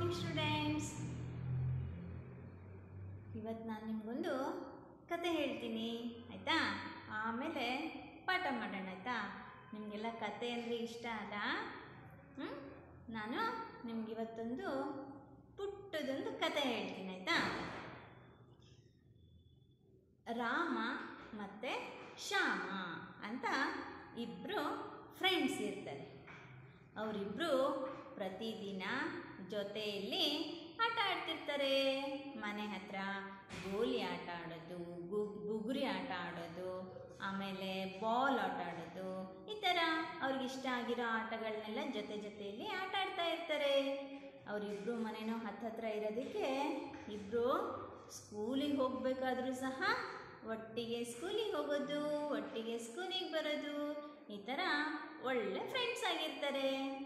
morning students ಇವತ್ತು ನಾನು ನಿಮಗೊಂದು ಕತೆ ಹೇಳ್ತೀನಿ ಆಯಿತಾ ಆಮೇಲೆ ಪಾಠ ಮಾಡೋಣ ಆಯಿತಾ ನಿಮಗೆಲ್ಲ ಕತೆ ಅಂದರೆ ಇಷ್ಟ ಅಲ್ಲ ಹ್ಞೂ ನಾನು ನಿಮ್ಗೆ ಇವತ್ತೊಂದು ಪುಟ್ಟದೊಂದು ಕತೆ ಹೇಳ್ತೀನಿ ಆಯಿತಾ ರಾಮ ಮತ್ತು ಶ್ಯಾಮ ಅಂತ ಇಬ್ಬರು ಫ್ರೆಂಡ್ಸ್ ಇರ್ತಾರೆ ಅವರಿಬ್ಬರು ಪ್ರತಿದಿನ ಜೊತೆಯಲ್ಲಿ ಆಟ ಆಡ್ತಿರ್ತಾರೆ ಮನೆ ಹತ್ರ ಗೋಲಿ ಆಟ ಆಡೋದು ಗು ಬುಗುರಿ ಆಟ ಆಡೋದು ಆಮೇಲೆ ಬಾಲ್ ಆಟ ಆಡೋದು ಈ ಥರ ಅವ್ರಿಗಿಷ್ಟ ಆಗಿರೋ ಆಟಗಳನ್ನೆಲ್ಲ ಜೊತೆ ಜೊತೆಯಲ್ಲಿ ಆಟ ಆಡ್ತಾ ಇರ್ತಾರೆ ಅವರಿಬ್ಬರು ಮನೆನೂ ಹತ್ತತ್ರ ಇರೋದಕ್ಕೆ ಇಬ್ಬರು ಸ್ಕೂಲಿಗೆ ಹೋಗಬೇಕಾದ್ರೂ ಸಹ ಒಟ್ಟಿಗೆ ಸ್ಕೂಲಿಗೆ ಹೋಗೋದು ಒಟ್ಟಿಗೆ ಸ್ಕೂಲಿಗೆ ಬರೋದು ಈ ಥರ ಒಳ್ಳೆ ಫ್ರೆಂಡ್ಸ್ ಆಗಿರ್ತಾರೆ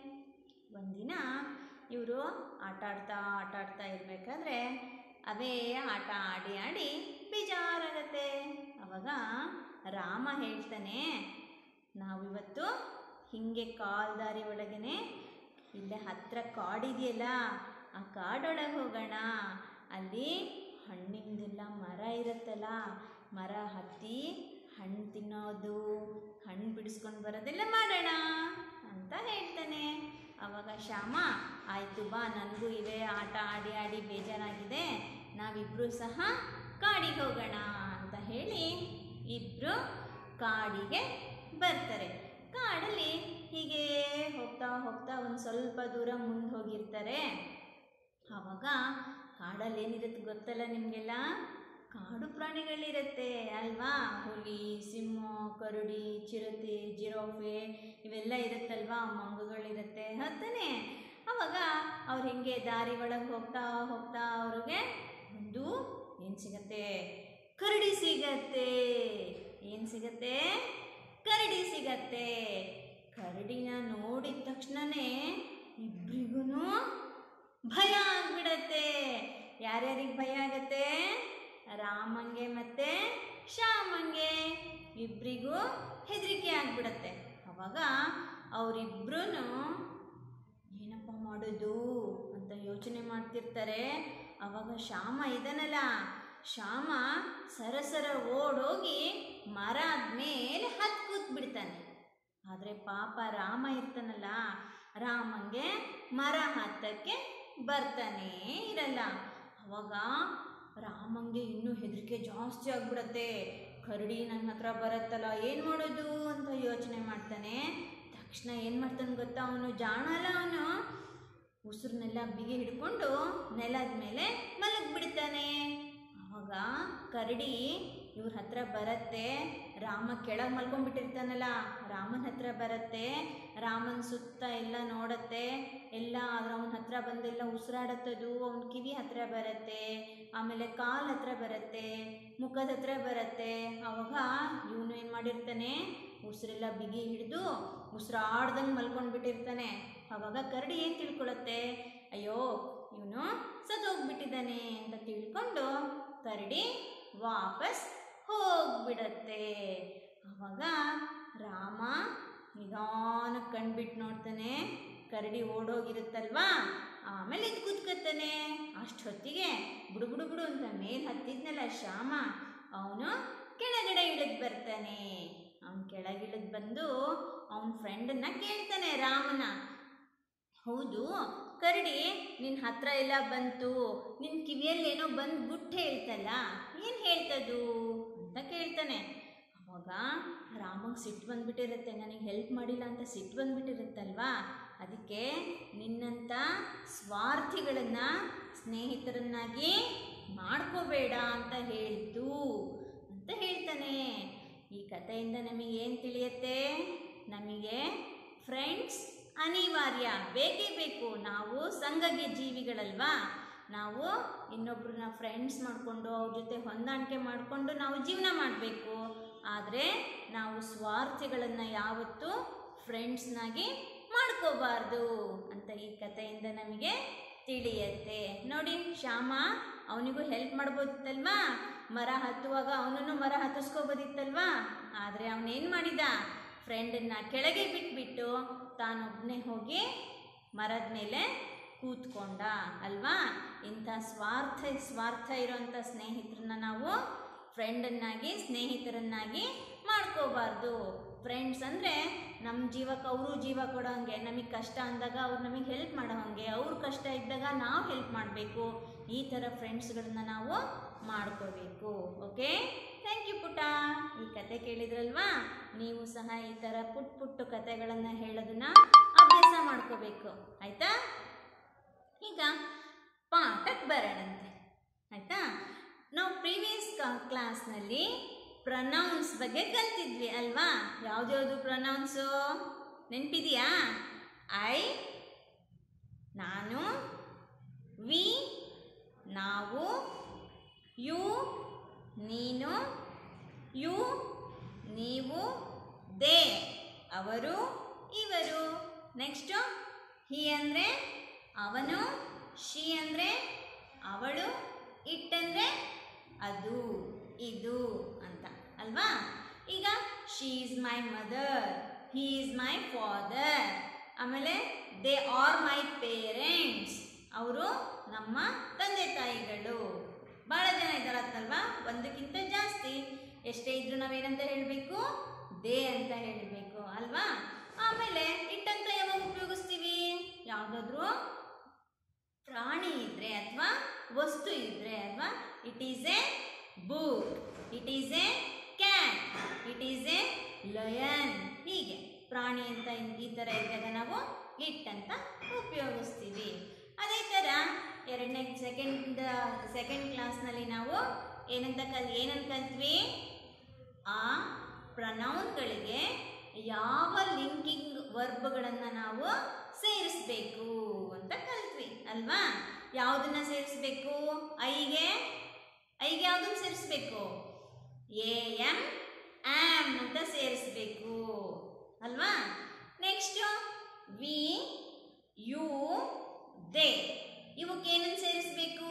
ಒಂದಿನ ಇವರು ಆಟ ಆಡ್ತಾ ಆಟ ಆಡ್ತಾ ಇರಬೇಕಾದ್ರೆ ಅವೇ ಆಟ ಆಡಿ ಆಡಿ ಬೇಜಾರಾಗತ್ತೆ ಅವಾಗ ರಾಮ ಹೇಳ್ತಾನೆ ನಾವಿವತ್ತು ಹೀಗೆ ಕಾಲ್ದಾರಿ ಒಳಗೇನೆ ಇಲ್ಲೇ ಹತ್ತಿರ ಕಾಡಿದೆಯಲ್ಲ ಆ ಕಾಡೊಳಗೆ ಹೋಗೋಣ ಅಲ್ಲಿ ಹಣ್ಣಿಂದೆಲ್ಲ ಮರ ಇರುತ್ತಲ್ಲ ಮರ ಹತ್ತಿ ಹಣ್ಣು ತಿನ್ನೋದು ಹಣ್ಣು ಬಿಡಿಸ್ಕೊಂಡು ಬರೋದೆಲ್ಲ ಮಾಡೋಣ ಅಂತ ಹೇಳ್ತಾನೆ ಅವಾಗ ಶ್ಯಾಮ ಆಯಿತು ಬಾ ನನಗೂ ಇವೇ ಆಟ ಆಡಿ ಆಡಿ ಬೇಜಾರಾಗಿದೆ ನಾವಿಬ್ಬರು ಸಹ ಕಾಡಿಗೆ ಹೋಗೋಣ ಅಂತ ಹೇಳಿ ಇಬ್ಬರು ಕಾಡಿಗೆ ಬರ್ತಾರೆ ಕಾಡಲ್ಲಿ ಹೀಗೆ ಹೋಗ್ತಾ ಹೋಗ್ತಾ ಒಂದು ಸ್ವಲ್ಪ ದೂರ ಮುಂದೆ ಹೋಗಿರ್ತಾರೆ ಆವಾಗ ಕಾಡಲ್ಲಿ ಏನಿರುತ್ತೆ ಗೊತ್ತಲ್ಲ ನಿಮಗೆಲ್ಲ ಕಾಡು ಪ್ರಾಣಿಗಳಿರುತ್ತೆ ಅಲ್ವಾ ಹುಲಿ ಸಿಂಹ ಕರಡಿ ಚಿರತೆ ಜಿರಾಫೆ ಇವೆಲ್ಲ ಇರುತ್ತಲ್ವಾ ಮಂಗಗಳಿರುತ್ತೆ ಹತ್ತಾನೆ ಅವಾಗ ಅವ್ರು ಹಿಂಗೆ ದಾರಿ ಒಳಗೆ ಹೋಗ್ತಾ ಹೋಗ್ತಾ ಅವ್ರಿಗೆ ಒಂದು ಏನು ಸಿಗತ್ತೆ ಕರಡಿ ಸಿಗತ್ತೆ ಏನು ಸಿಗತ್ತೆ ಕರಡಿ ಸಿಗತ್ತೆ ಕರಡಿನ ನೋಡಿದ ತಕ್ಷಣನೇ ಇಬ್ರಿಗೂ ಭಯ ಆಗ್ಬಿಡತ್ತೆ ಯಾರ್ಯಾರಿಗೆ ಭಯ ಆಗತ್ತೆ ರಾಮಂಗೆ ಮತ್ತೆ ಶ್ಯಾಮಂಗೆ ಇಬ್ರಿಗೂ ಹೆದರಿಕೆ ಆಗ್ಬಿಡತ್ತೆ ಅವಾಗ ಅವರಿಬ್ರು ಏನಪ್ಪ ಮಾಡೋದು ಅಂತ ಯೋಚನೆ ಮಾಡ್ತಿರ್ತಾರೆ ಅವಾಗ ಶ್ಯಾಮ ಇದನ್ನಲ್ಲ ಶ್ಯಾಮ ಸರಸರ ಓಡೋಗಿ ಮರ ಆದ್ಮೇಲೆ ಹತ್ತು ಕೂತ್ ಬಿಡ್ತಾನೆ ಆದರೆ ಪಾಪ ರಾಮ ಇರ್ತಾನಲ್ಲ ರಾಮಂಗೆ ಮರ ಹತ್ತಕ್ಕೆ ಬರ್ತಾನೇ ಇರಲ್ಲ ಅವಾಗ ರಾಮಂಗೆ ಇನ್ನೂ ಹೆದರಿಕೆ ಜಾಸ್ತಿ ಆಗ್ಬಿಡತ್ತೆ ಕರಡಿ ನನ್ನ ಹತ್ರ ಬರುತ್ತಲ್ಲ ಏನು ಮಾಡೋದು ಅಂತ ಯೋಚನೆ ಮಾಡ್ತಾನೆ ತಕ್ಷಣ ಏನು ಮಾಡ್ತಾನೆ ಗೊತ್ತಾ ಅವನು ಜಾಣಲ್ಲ ಅವನು ಉಸಿರನ್ನೆಲ್ಲ ಬಿಗಿ ಹಿಡ್ಕೊಂಡು ನೆಲದ ಮೇಲೆ ಮಲಗಿಬಿಡ್ತಾನೆ ಆವಾಗ ಕರಡಿ ಇವ್ರ ಹತ್ರ ಬರತ್ತೆ ರಾಮ ಕೆಳಗೆ ಮಲ್ಕೊಂಡ್ಬಿಟ್ಟಿರ್ತಾನಲ್ಲ ರಾಮನ ಹತ್ರ ಬರತ್ತೆ ರಾಮನ ಸುತ್ತ ಎಲ್ಲ ನೋಡತ್ತೆ ಎಲ್ಲ ಅವನ ಹತ್ರ ಬಂದೆಲ್ಲ ಉಸಿರಾಡತ್ತದು ಅವನ ಕಿವಿ ಹತ್ರ ಬರತ್ತೆ ಆಮೇಲೆ ಕಾಲ್ ಹತ್ರ ಬರತ್ತೆ ಮುಖದ ಹತ್ರ ಬರತ್ತೆ ಆವಾಗ ಇವನು ಏನು ಮಾಡಿರ್ತಾನೆ ಉಸಿರೆಲ್ಲ ಬಿಗಿ ಹಿಡಿದು ಉಸಿರಾಡ್ದಂಗೆ ಮಲ್ಕೊಂಡ್ಬಿಟ್ಟಿರ್ತಾನೆ ಆವಾಗ ಕರಡಿ ಏನು ತಿಳ್ಕೊಳತ್ತೆ ಅಯ್ಯೋ ಇವನು ಸತ್ತೋಗ್ಬಿಟ್ಟಿದ್ದಾನೆ ಅಂತ ತಿಳ್ಕೊಂಡು ಕರಡಿ ವಾಪಸ್ ಹೋಗ್ಬಿಡತ್ತೆ ಆವಾಗ ರಾಮ ನಿಧಾನ ಕಣ್ಬಿಟ್ಟು ನೋಡ್ತಾನೆ ಕರಡಿ ಓಡೋಗಿರುತ್ತಲ್ವಾ ಆಮೇಲೆ ಇದು ಕೂತ್ಕೊತಾನೆ ಅಷ್ಟೊತ್ತಿಗೆ ಬುಡು ಬುಡು ಬುಡು ಅಂತ ಮೇಲೆ ಹತ್ತಿದ್ನಲ್ಲ ಶ್ಯಾಮ ಅವನು ಕೆಳಗಡೆ ಇಳಿದು ಬರ್ತಾನೆ ಅವನು ಕೆಳಗಿಳಿದು ಬಂದು ಅವನ ಫ್ರೆಂಡನ್ನ ಕೇಳ್ತಾನೆ ರಾಮನ ಹೌದು ಕರಡಿ ನಿನ್ನ ಹತ್ರ ಎಲ್ಲ ಬಂತು ನಿನ್ನ ಕಿವಿಯಲ್ಲಿ ಏನೋ ಬಂದು ಗುಟ್ಟು ಹೇಳ್ತಲ್ಲ ಏನು ಹೇಳ್ತದು ಅಂತ ಕೇಳ್ತಾನೆ ಅವಾಗ ರಾಮಗೆ ಸಿಟ್ಟು ಬಂದ್ಬಿಟ್ಟಿರುತ್ತೆ ನನಗೆ ಹೆಲ್ಪ್ ಮಾಡಿಲ್ಲ ಅಂತ ಸಿಟ್ಟು ಬಂದ್ಬಿಟ್ಟಿರುತ್ತಲ್ವಾ ಅದಕ್ಕೆ ನಿನ್ನಂಥ ಸ್ವಾರ್ಥಿಗಳನ್ನು ಸ್ನೇಹಿತರನ್ನಾಗಿ ಮಾಡ್ಕೋಬೇಡ ಅಂತ ಹೇಳ್ತು ಅಂತ ಹೇಳ್ತಾನೆ ಈ ಕಥೆಯಿಂದ ನಮಗೆ ಏನು ತಿಳಿಯುತ್ತೆ ನಮಗೆ ಫ್ರೆಂಡ್ಸ್ ಅನಿವಾರ್ಯ ಬೇಕೇ ಬೇಕು ನಾವು ಸಂಘಗೆ ಜೀವಿಗಳಲ್ವಾ ನಾವು ಇನ್ನೊಬ್ರನ್ನ ಫ್ರೆಂಡ್ಸ್ ಮಾಡಿಕೊಂಡು ಅವ್ರ ಜೊತೆ ಹೊಂದಾಣಿಕೆ ಮಾಡಿಕೊಂಡು ನಾವು ಜೀವನ ಮಾಡಬೇಕು ಆದರೆ ನಾವು ಸ್ವಾರ್ಥಿಗಳನ್ನು ಯಾವತ್ತೂ ಫ್ರೆಂಡ್ಸ್ನಾಗಿ ಮಾಡ್ಕೋಬಾರ್ದು ಅಂತ ಈ ಕಥೆಯಿಂದ ನಮಗೆ ತಿಳಿಯತ್ತೆ ನೋಡಿ ಶ್ಯಾಮ ಅವನಿಗೂ ಹೆಲ್ಪ್ ಮಾಡ್ಬೋದಿತ್ತಲ್ವಾ ಮರ ಹತ್ತುವಾಗ ಅವನನ್ನು ಮರ ಹತ್ತಿಸ್ಕೋಬೋದಿತ್ತಲ್ವಾ ಆದರೆ ಅವನೇನು ಮಾಡಿದ ಫ್ರೆಂಡನ್ನ ಕೆಳಗೆ ಬಿಟ್ಬಿಟ್ಟು ತಾನೊಬ್ಬನೇ ಹೋಗಿ ಮರದ ಮೇಲೆ ಕೂತ್ಕೊಂಡ ಅಲ್ವಾ ಇಂಥ ಸ್ವಾರ್ಥ ಸ್ವಾರ್ಥ ಇರೋಂಥ ಸ್ನೇಹಿತರನ್ನ ನಾವು ಫ್ರೆಂಡನ್ನಾಗಿ ಸ್ನೇಹಿತರನ್ನಾಗಿ ಮಾಡ್ಕೋಬಾರ್ದು ಫ್ರೆಂಡ್ಸ್ ಅಂದರೆ ನಮ್ಮ ಜೀವಕ್ಕೆ ಅವರು ಜೀವ ಕೊಡೋ ಹಾಗೆ ನಮಗೆ ಕಷ್ಟ ಅಂದಾಗ ಅವ್ರು ನಮಗೆ ಹೆಲ್ಪ್ ಮಾಡೋ ಹಾಗೆ ಅವ್ರ ಕಷ್ಟ ಇದ್ದಾಗ ನಾವು ಹೆಲ್ಪ್ ಮಾಡಬೇಕು ಈ ಥರ ಫ್ರೆಂಡ್ಸ್ಗಳನ್ನ ನಾವು ಮಾಡ್ಕೋಬೇಕು ಓಕೆ ಥ್ಯಾಂಕ್ ಯು ಪುಟ್ಟ ಈ ಕತೆ ಕೇಳಿದ್ರಲ್ವಾ ನೀವು ಸಹ ಈ ಥರ ಪುಟ್ ಪುಟ್ಟು ಕತೆಗಳನ್ನು ಹೇಳೋದನ್ನ ಅಭ್ಯಾಸ ಮಾಡ್ಕೋಬೇಕು ಆಯಿತಾ ಈಗ ಪಾಠಕ್ಕೆ ಬರೋಣಂತೆ ಆಯಿತಾ ನಾವು ಪ್ರೀವಿಯಸ್ ಕ್ಲಾಸ್ನಲ್ಲಿ ಪ್ರನೌನ್ಸ್ ಬಗ್ಗೆ ಕಲ್ತಿದ್ವಿ ಅಲ್ವಾ ಯಾವ್ದ್ಯಾವುದು ಪ್ರನೌನ್ಸು ನೆನಪಿದೆಯಾ ಐ ನಾನು ವಿ ನಾವು ಯು ನೀನು ಯು ನೀವು ದೇ ಅವರು ಇವರು ನೆಕ್ಸ್ಟು ಹಿ ಅಂದರೆ ಅವನು ಶಿ ಅಂದರೆ ಅವಳು ಇಟ್ ಅಂದರೆ ಅದು ಇದು ಅಂತ ಅಲ್ವಾ ಈಗ she is my mother he is my father ಆಮೇಲೆ ದೇ ಆರ್ ಮೈ ಪೇರೆಂಟ್ಸ್ ಅವರು ನಮ್ಮ ತಂದೆ ತಾಯಿಗಳು ಭಾಳ ಜನ ಇದ್ದಾರತ್ತಲ್ವಾ ಒಂದಕ್ಕಿಂತ ಜಾಸ್ತಿ ಎಷ್ಟೇ ಇದ್ರೂ ನಾವೇನಂತ ಹೇಳಬೇಕು ದೇ ಅಂತ ಹೇಳಬೇಕು ಅಲ್ವಾ ಆಮೇಲೆ ಇಟ್ಟಂತ ಯಾವಾಗ ಉಪಯೋಗಿಸ್ತೀವಿ ಯಾವುದಾದ್ರೂ ಪ್ರಾಣಿ ಇದ್ರೆ ಅಥವಾ ವಸ್ತು ಇದ್ರೆ ಅಥವಾ it is a book it is a cat it is a lion ಹೀಗೆ ಪ್ರಾಣಿ ಅಂತ ಇನ್- ಈ ಥರ ಇದ್ದಾಗ ನಾವು ಇಟ್ ಅಂತ ಉಪಯೋಗಿಸ್ತೀವಿ ಅದೇ ಥರ ಎರಡನೇ ಸೆಕೆಂಡ್ ಸೆಕೆಂಡ್ ಕ್ಲಾಸ್ನಲ್ಲಿ ನಾವು ಏನಂತ ಕಲ್ ಏನಂತ ಕಲ್ತ್ವಿ ಆ ಪ್ರನೌನ್ಗಳಿಗೆ ಯಾವ ಲಿಂಕಿಂಗ್ ವರ್ಬ್ಗಳನ್ನು ನಾವು ಸೇರಿಸ್ಬೇಕು ಅಂತ ಕಲ್ತ್ವಿ ಅಲ್ವಾ ಯಾವುದನ್ನ ಸೇರಿಸ್ಬೇಕು ಐಗೆ ಐಗೆ ಯಾವುದನ್ನು ಸೇರಿಸ್ಬೇಕು ಎ ಎಂ ಆಮ್ ಅಂತ ಸೇರಿಸ್ಬೇಕು ಅಲ್ವಾ ನೆಕ್ಸ್ಟು ವಿ ಯು ದೇ ಇವಕ್ಕೆ ಏನನ್ನು ಸೇರಿಸ್ಬೇಕು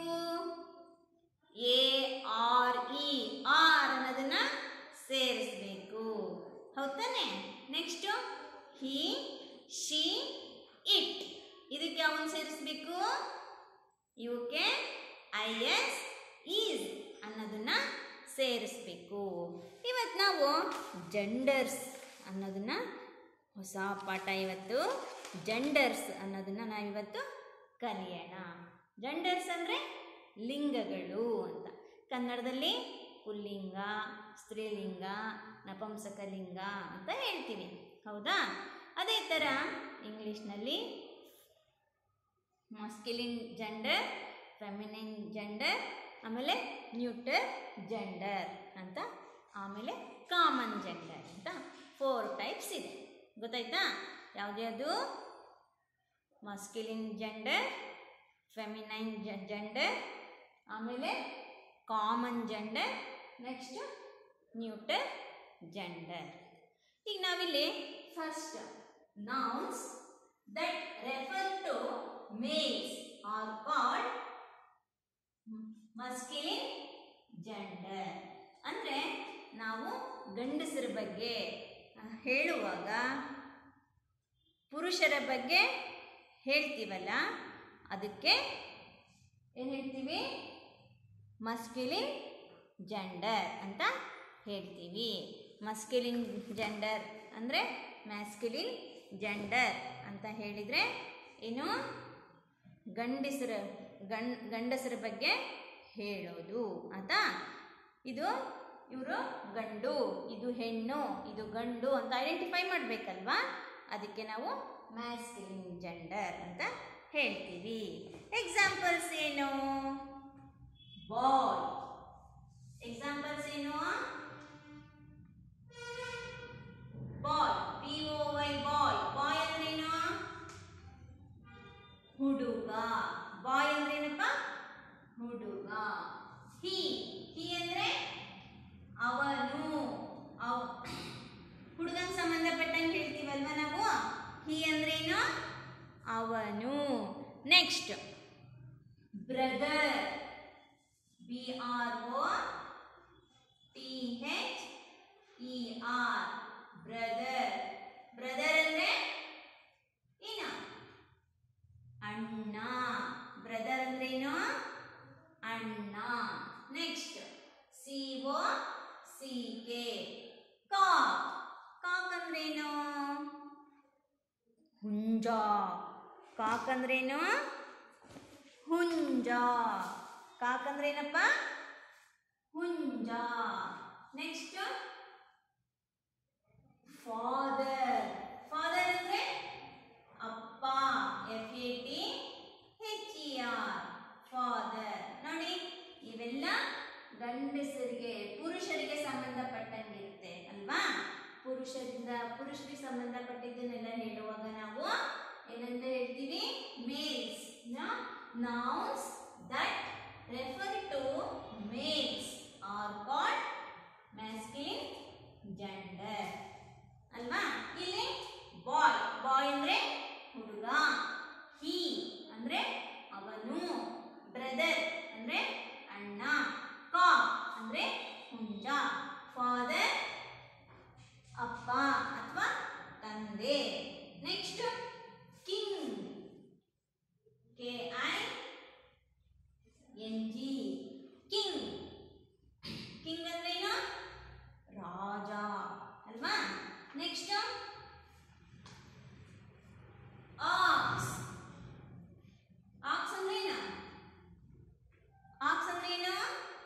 ಎ ಆರ್ ಇ ಆರ್ ಅನ್ನೋದನ್ನ ಸೇರಿಸ್ಬೇಕು ಹೌದಾನೆ ನೆಕ್ಸ್ಟು ಹಿ ಶಿ ಇಟ್ ಇದಕ್ಕೆ ಯಾವನ್ ಸೇರಿಸ್ಬೇಕು ಇವಕ್ಕೆ ಐ ಎಸ್ ಈಸ್ ಅನ್ನೋದನ್ನ ಸೇರಿಸ್ಬೇಕು ಇವತ್ತು ನಾವು ಜೆಂಡರ್ಸ್ ಅನ್ನೋದನ್ನ ಹೊಸ ಪಾಠ ಇವತ್ತು ಜೆಂಡರ್ಸ್ ಅನ್ನೋದನ್ನ ನಾವಿವತ್ತು ಕಲಿಯೋಣ ಜೆಂಡರ್ಸ್ ಅಂದರೆ ಲಿಂಗಗಳು ಅಂತ ಕನ್ನಡದಲ್ಲಿ ಪುಲ್ಲಿಂಗ ಸ್ತ್ರೀಲಿಂಗ ನಪುಂಸಕಲಿಂಗ ಅಂತ ಹೇಳ್ತೀವಿ ಹೌದಾ ಅದೇ ಥರ ಇಂಗ್ಲೀಷ್ನಲ್ಲಿ ಮಾಸ್ಕಿಲಿನ್ ಜೆಂಡರ್ ಫೆಮಿನಿನ್ ಜೆಂಡರ್ ಆಮೇಲೆ ನ್ಯೂಟರ್ ಜೆಂಡರ್ ಅಂತ ಆಮೇಲೆ ಕಾಮನ್ ಜೆಂಡರ್ ಅಂತ ಫೋರ್ ಟೈಪ್ಸ್ ಇದೆ ಗೊತ್ತಾಯ್ತಾ ಯಾವ್ದ್ಯಾವುದು ಮಾಸ್ಕಿಲಿನ್ ಜೆಂಡರ್ ಫೆಮಿನೈನ್ ಜೆಂಡರ್ ಆಮೇಲೆ common gender next neuter gender ಈಗ ನಾವಿಲ್ಲಿ first nouns that refer to males are called masculine gender ಅಂದರೆ ನಾವು ಗಂಡಸರ ಬಗ್ಗೆ ಆ, ಹೇಳುವಾಗ ಪುರುಷರ ಬಗ್ಗೆ ಹೇಳ್ತೀವಲ್ಲ ಅದಕ್ಕೆ ಏನು ಹೇಳ್ತೀವಿ ಮಸ್ಕ್ಯುಲಿನ್ ಜೆಂಡರ್ ಅಂತ ಹೇಳ್ತೀವಿ ಮಸ್ಕ್ಯುಲಿನ್ ಜೆಂಡರ್ ಅಂದರೆ ಮ್ಯಾಸ್ಕ್ಯುಲಿನ್ ಜೆಂಡರ್ ಅಂತ ಹೇಳಿದರೆ ಏನು ಗಂಡಸರ ಗಂಡ ಗಂಡಸರ ಬಗ್ಗೆ ಹೇಳೋದು ಆಯ್ತಾ ಇದು ಇವರು ಗಂಡು ಇದು ಹೆಣ್ಣು ಇದು ಗಂಡು ಅಂತ ಐಡೆಂಟಿಫೈ ಮಾಡಬೇಕಲ್ವಾ ಅದಕ್ಕೆ ನಾವು ಮ್ಯಾಸ್ಕ್ಯುಲಿನ್ ಜೆಂಡರ್ ಅಂತ ಹೇಳ್ತೀವಿ ಎಕ್ಸಾಂಪಲ್ಸ್ ಏನು ಬಾಯ್ ಎಕ್ಸಾಂಪಲ್ಸ್ ಏನು ಬಾಯ್ ಪಿ ಓ ವೈ ಬಾಯ್ ಬಾಯ್ ಅಂದ್ರೇನು ಹುಡುಗ ಬಾಯ್ ಅಂದ್ರೇನಪ್ಪ ಹುಡುಗ ಹಿ ಹಿ ಅಂದ್ರೆ ಅವನು ಅವ್ ಹುಡುಗನ್ ಸಂಬಂಧಪಟ್ಟಂಗೆ ಹೇಳ್ತೀವಲ್ವ ನಾವು ಹಿ ಅಂದ್ರೇನು ಅವನು next brother B R O T H E R brother brother ಅಂದ್ರೆ ಏನು ಅಣ್ಣ ಕಾಕ್ ಅಂದ್ರೇನು ಹುಂಜ ಕಾಕ್ ಅಂದ್ರೇನಪ್ಪ ಹುಂಜ ನೆಕ್ಸ್ಟ್ ಫಾದರ್ ಫಾದರ್ ಅಂದ್ರೆ ಅಪ್ಪ F A T H E R father ನೋಡಿ ಇವೆಲ್ಲ ಗಂಡಸರಿಗೆ ಪುರುಷರಿಗೆ ಸಂಬಂಧಪಟ್ಟಂಗಿರುತ್ತೆ ಅಲ್ವಾ ಪುರುಷರಿಂದ ಪುರುಷರಿಗೆ ಸಂಬಂಧಪಟ್ಟಿದ್ದನ್ನೆಲ್ಲ ಹೇಳುವಾಗ ನಾವು ಏನಂತ ಹೇಳ್ತೀವಿ males nouns that refer to males are called masculine gender ಅಲ್ವಾ ಇಲ್ಲಿ ಬಾಯ್ ಬಾಯ್ ಅಂದ್ರೆ ಹುಡುಗ ಹಿ ಅಂದ್ರೆ ಅವನು ಬ್ರದರ್ ಅಂದ್ರೆ ಅಣ್ಣ ಕಾ ಅಂದ್ರೆ ಹುಂಜ ಫಾದರ್ ಅಪ್ಪ ಅಥವಾ ತಂದೆ next king K I N G king king ಅಂದ್ರೇನು ರಾಜ ಅಲ್ವಾ ನೆಕ್ಸ್ಟ್ ಆಕ್ಸ್ ಆಕ್ಸ್ ಅಂದ್ರೇನು ಆಕ್ಸ್ ಅಂದ್ರೇನು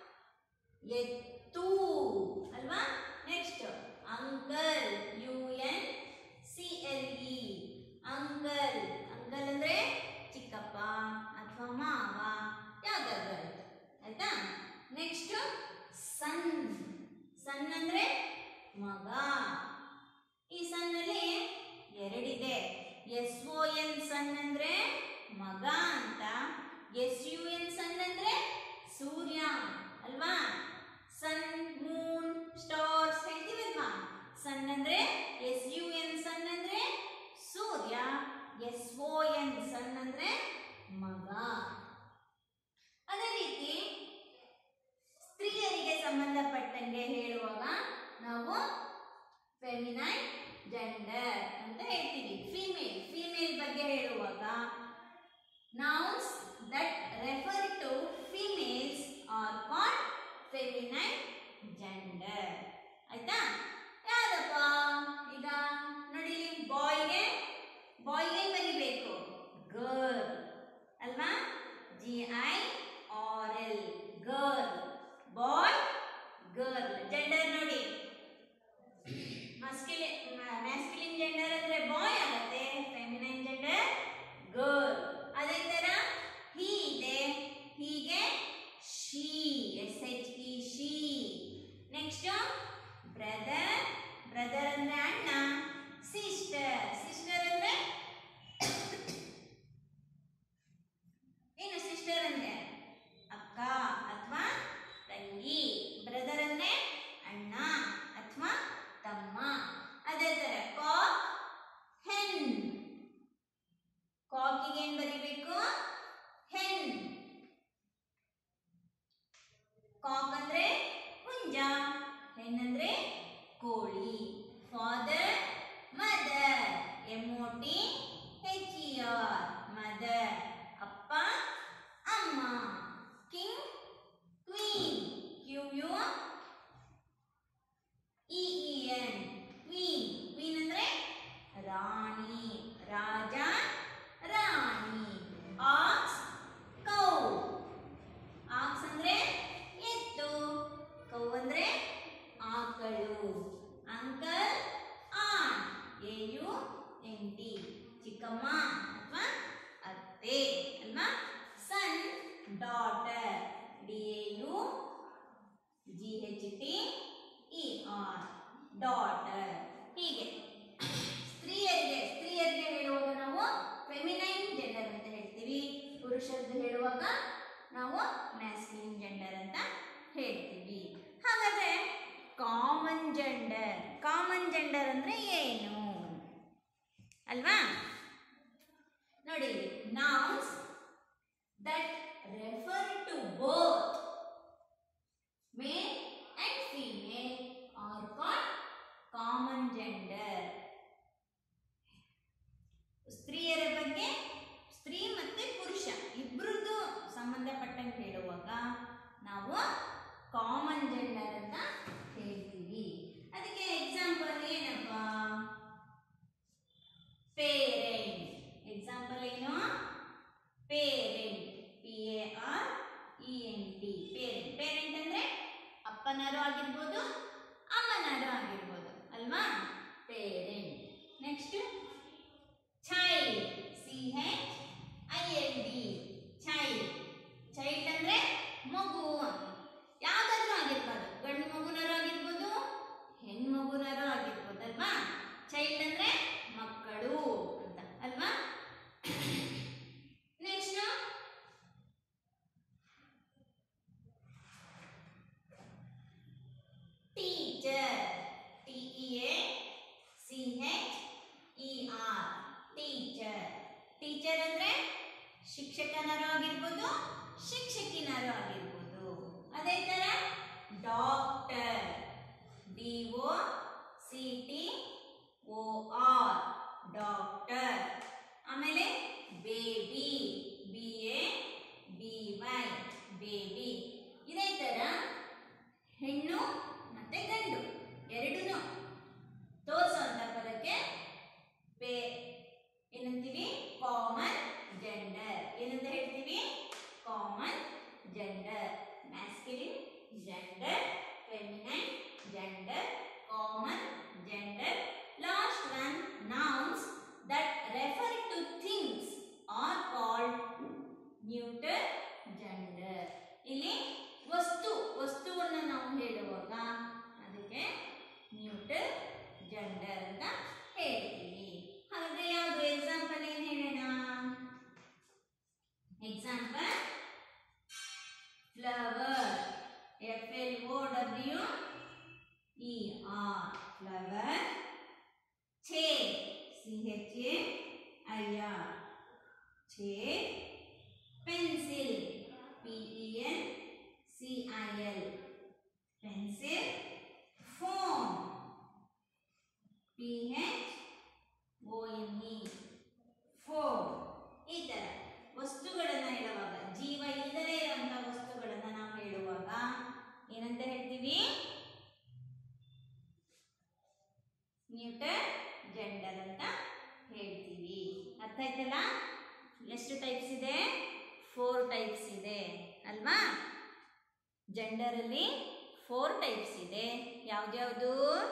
ಎತ್ತು ಅಲ್ವಾ next uncle U N C L E uncle uncle ಅಂದ್ರೆ ಚಿಕ್ಕಪ್ಪ ಅಥವಾ ಮಾವ ಯಾವ್ದಾದ್ರು ಆಯ್ತು ಆಯ್ತಾ ನೆಕ್ಸ್ಟ್ ಸನ್ ಸನ್ ಅಂದ್ರೆ ಮಗ ಈ ಸನ್ನಲ್ಲಿ ಎರಡಿದೆ ಎಸ್ ಒ ಎನ್ ಸನ್ ಅಂದ್ರೆ ಮಗ ಅಂತ ಎಸ್ ಯು ಎನ್ ಸನ್ ಅಂದ್ರೆ ಸೂರ್ಯ ಅಲ್ವಾ ಸನ್ ಮೂನ್ ಸ್ಟಾರ್ಸ್ ಹೇಳ್ತೀವಲ್ವಾ ಸನ್ ಅಂದ್ರೆ ಎಸ್ ಯು ಎನ್ ಸನ್ ಅಂದ್ರೆ ಸೂರ್ಯ ಎಸ್ ಒ ಎನ್ ಸನ್ ಅಂದ್ರೆ ಮಗ ಅದೇ ರೀತಿ ಸ್ತ್ರೀಯರಿಗೆ ಸಂಬಂಧಪಟ್ಟಂಗೆ ಹೇಳುವಾಗ ನಾವು ಫೆಮಿನೈನ್ ಜೆಂಡರ್ ಅಂತ ಹೇಳ್ತೀವಿ ಫಿಮೇಲ್ ಫಿಮೇಲ್ ಬಗ್ಗೆ ಹೇಳುವಾಗ nouns that refer to females are called feminine gender ಆಯ್ತಾ ಯಾವ್ದಪ್ಪ ಈಗ ನೋಡಿ ಬಾಯ್ಗೆ ಬಾಯ್ಗೆ ಬರಿಬೇಕು ಗರ್ಲ್ ಅಲ್ವಾ G I R L girl boy girl gender ನೋಡಿ ಮಸ್ಕಿಲಿನ್ ಮ್ಯಾಸ್ಕಿಲಿನ್ ಜೆಂಡರ್ ಅಂದ್ರೆ ಬಾಯ್ ಆಗುತ್ತೆ ಫೆಮಿನೈನ್ ಜೆಂಡರ್ ಗರ್ಲ್ ಅದೇ ತರ ಹಿ ಇದೆ ಹೀಗೆ she S H E she next brother brother ಅಂದ್ರೆ ಅಣ್ಣ ಸಿಸ್ಟರ್ ಸಿಸ್ಟರ್ ಅಂದ್ರೆ ಏನು ಸಿಸ್ಟರ್ ಅಂದ್ರೆ ಅಕ್ಕ ಅಥವಾ ತಂಗಿ ಬ್ರದರ್ ಅಂದ್ರೆ ಅಣ್ಣ ಅಥವಾ ತಮ್ಮ ಅದೇ ತರ ಕಾಕ್ ಹೆನ್ ಕಾಕಿಗೆ ಏನ್ ಬರಿಬೇಕು ಹೆನ್ ಕಾಕ್ ಅಂದ್ರೆ ಹುಂಜ ಹೆನ್ ಅಂದ್ರೆ ಕೋಳಿ father mother M O T H E R mother ಅಪ್ಪ ಅಮ್ಮ king queen Q U E E N queen queen ಅಂದ್ರೆ ರಾಣಿ ರಾಜ ರಾಣಿ ಆಕ್ಸ್ ಕೌ ಆಕ್ಸ್ ಅಂದ್ರೆ ಎತ್ತು ಕೌ ಅಂದ್ರೆ ಆಕಳು uncle aunt A U N T ಚಿಕ್ಕಮ್ಮ ಅಥವಾ ಅತ್ತೆ ಅಲ್ವಾ son daughter D A U G H T E R daughter ಹೀಗೆ ಸ್ತ್ರೀಯರಿಗೆ ಸ್ತ್ರೀಯರಿಗೆ ಹೇಳುವಾಗ ನಾವು ಫೆಮಿನೈನ್ ಜೆಂಡರ್ ಅಂತ ಹೇಳ್ತೀವಿ ಪುರುಷರದ್ದು ಹೇಳುವಾಗ ನಾವು ಮ್ಯಾಸ್ಕಿಲಿನ್ ಜೆಂಡರ್ ಅಂತ ಹೇಳ್ತೀವಿ ಹಾಗಾದ್ರೆ ಕಾಮನ್ ಜೆಂಡರ್ ಕಾಮನ್ ಜೆಂಡರ್ ಅಂದ್ರೆ ಏನು ಅಲ್ವಾ ನೋಡಿ nouns that refer to both male and female are called common gender ಸ್ತ್ರೀಯರ ಬಗ್ಗೆ ಸ್ತ್ರೀ ಮತ್ತೆ ಪುರುಷ ಇಬ್ರದ್ದು ಸಂಬಂಧಪಟ್ಟಂಗೆ ಹೇಳುವಾಗ ನಾವು ಕಾಮನ್ ಜೆಂಡರ್ ಅಂತ ಹೇಳ್ತೀವಿ ಅದಕ್ಕೆ ಎಕ್ಸಾಂಪಲ್ ಏನಪ್ಪ ಪೇರೆಂಟ್ ಶಿಕ್ಷಕನರು ಆಗಿರ್ಬೋದು ಶಿಕ್ಷಕಿನರು ಆಗಿರ್ಬೋದು ಅದೇ ಥರ doctor D O C T O R doctor ಆಮೇಲೆ baby B A B Y baby ಇದೇ ಥರ ಹೆಣ್ಣು ಮತ್ತೆ ಗಂಡು ಎರಡೂ ತೋರಿಸುವಂಥ ಪದಕ್ಕೆ ಪೇ ಏನಂತೀವಿ ಕಾಮನ್ ಜೆಂಡರ್ ಏನಂತ ಹೇಳ್ತೀವಿ common gender masculine gender feminine gender common gender last one nouns that refer to things are called neuter gender ಇಲ್ಲಿ ವಸ್ತು ವಸ್ತುವನ್ನು ನಾವು ಹೇಳುವಾಗ ಅದಕ್ಕೆ ನ್ಯೂಟರ್ ಜೆಂಡರ್ ಅಂತ ಹೇಳ್ತೀವಿ ಹಾಗಾದ್ರೆ ಯಾವುದು ಎಕ್ಸಾಂಪಲ್ ಏನು ಹೇಳೋಣ example flower F L O W E R flower chair C H A I R chair pencil P E N C I L pencil phone P H O N E phone ಈ ಥರ ವಸ್ತುಗಳನ್ನು ಹೇಳುವಾಗ ಜೀವ ಇಲ್ಲದೇ ಇರುವಂಥ ವಸ್ತುಗಳನ್ನು ನಾವು ಹೇಳುವಾಗ ಏನಂತ ಹೇಳ್ತೀವಿ ನ್ಯೂಟರ್ ಜೆಂಡರ್ ಅಂತ ಹೇಳ್ತೀವಿ ಅರ್ಥ ಆಯ್ತಲ್ಲ ಎಷ್ಟು ಟೈಪ್ಸ್ ಇದೆ ಫೋರ್ ಟೈಪ್ಸ್ ಇದೆ ಅಲ್ವಾ ಜೆಂಡರಲ್ಲಿ ಫೋರ್ ಟೈಪ್ಸ್ ಇದೆ ಯಾವ್ದ್ಯಾವುದು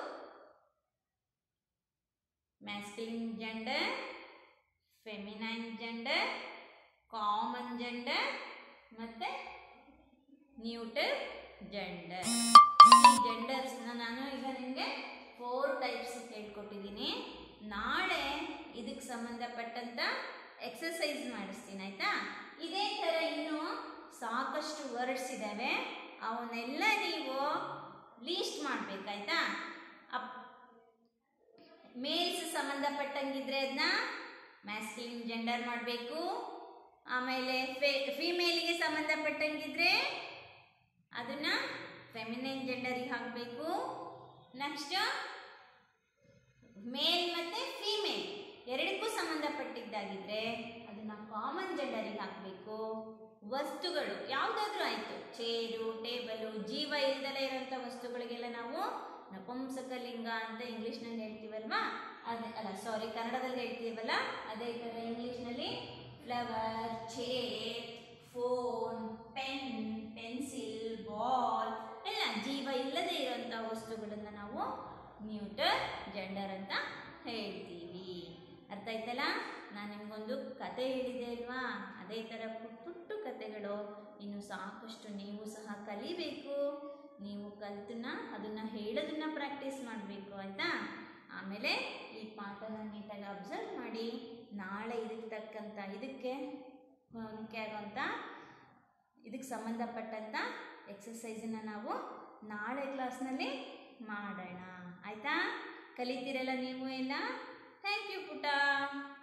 masculine gender feminine gender common gender ಮತ್ತೆ ನ್ಯೂಟರ್ ಜೆಂಡರ್ ಈ ಜೆಂಡರ್ಸ್ನ ನಾನು ಈಗ ನಿಮಗೆ ಫೋರ್ ಟೈಪ್ಸ್ ಹೇಳ್ಕೊಟ್ಟಿದ್ದೀನಿ ನಾಳೆ ಇದಕ್ಕೆ ಸಂಬಂಧಪಟ್ಟಂತ ಎಕ್ಸಸೈಸ್ ಮಾಡಿಸ್ತೀನಿ ಆಯ್ತಾ ಇದೇ ಥರ ಇನ್ನೂ ಸಾಕಷ್ಟು ವರ್ಡ್ಸ್ ಇದ್ದಾವೆ ಅವನ್ನೆಲ್ಲ ನೀವು ಲೀಸ್ಟ್ ಮಾಡಬೇಕಾಯ್ತಾ ಅಪ್ ಮೇಲ್ಸ್ ಸಂಬಂಧಪಟ್ಟಂಗಿದ್ರೆ ಅದನ್ನ ಮ್ಯಾಸ್ಕಿಲಿನ್ ಜೆಂಡರ್ ಮಾಡಬೇಕು ಆಮೇಲೆ ಫೆ ಫಿಮೇಲಿಗೆ ಸಂಬಂಧಪಟ್ಟಂಗಿದ್ರೆ ಅದನ್ನ ಫೆಮಿನೈನ್ ಜೆಂಡರಿಗೆ ಹಾಕಬೇಕು ನೆಕ್ಸ್ಟ್ ಮೇಲ್ ಮತ್ತೆ ಫಿಮೇಲ್ ಎರಡಕ್ಕೂ ಸಂಬಂಧಪಟ್ಟಿದ್ದಾಗಿದ್ರೆ ಅದನ್ನ ಕಾಮನ್ ಜೆಂಡರಿಗೆ ಹಾಕಬೇಕು ವಸ್ತುಗಳು ಯಾವುದಾದ್ರೂ ಆಯಿತು ಚೇರು ಟೇಬಲು ಜೀವ ಇಲ್ದಲೇ ಇರೋಂಥ ವಸ್ತುಗಳಿಗೆಲ್ಲ ನಾವು ನಪುಂಸಕಲಿಂಗ ಅಂತ ಇಂಗ್ಲೀಷ್ನಲ್ಲಿ ಹೇಳ್ತೀವಲ್ವಾ ಅದೇ ಅಲ್ಲ ಸಾರಿ ಕನ್ನಡದಲ್ಲಿ ಹೇಳ್ತೀವಲ್ಲ ಅದೇ ಥರ ಇಂಗ್ಲೀಷ್ನಲ್ಲಿ flower chair phone pen pencil ball ಎಲ್ಲ ಜೀವ ಇಲ್ಲದೆ ಇರೋಂಥ ವಸ್ತುಗಳನ್ನು ನಾವು ನ್ಯೂಟರ್ ಜೆಂಡರ್ ಅಂತ ಹೇಳ್ತೀವಿ ಅರ್ಥ ಆಯ್ತಲ್ಲ ನಾನು ನಿಮಗೊಂದು ಕತೆ ಹೇಳಿದೆ ಅಲ್ವಾ ಅದೇ ಥರ ಪುಟ್ಟ ಪುಟ್ಟ ಕತೆಗಳು ಇನ್ನು ಸಾಕಷ್ಟು ನೀವು ಸಹ ಕಲಿಬೇಕು ನೀವು ಕಲ್ತನ್ನ ಅದನ್ನು ಹೇಳೋದನ್ನ ಪ್ರಾಕ್ಟೀಸ್ ಮಾಡಬೇಕು ಆಯಿತಾ ಆಮೇಲೆ ಈ ಪಾಠನ ನೀಟಾಗಿ ಅಬ್ಸರ್ವ್ ಮಾಡಿ ನಾಳೆ ಇದಕ್ಕೆ ತಕ್ಕಂಥ ಇದಕ್ಕೆ ಹೊಂದಿಕೆ ಆಗುವಂಥ ಇದಕ್ಕೆ ಸಂಬಂಧಪಟ್ಟಂಥ ಎಕ್ಸಸೈಸನ್ನು ನಾವು ನಾಳೆ ಕ್ಲಾಸ್ನಲ್ಲಿ ಮಾಡೋಣ ಆಯಿತಾ ಕಲಿತೀರಲ್ಲ ನೀವು ಎಲ್ಲ ಥ್ಯಾಂಕ್ ಯು ಪುಟ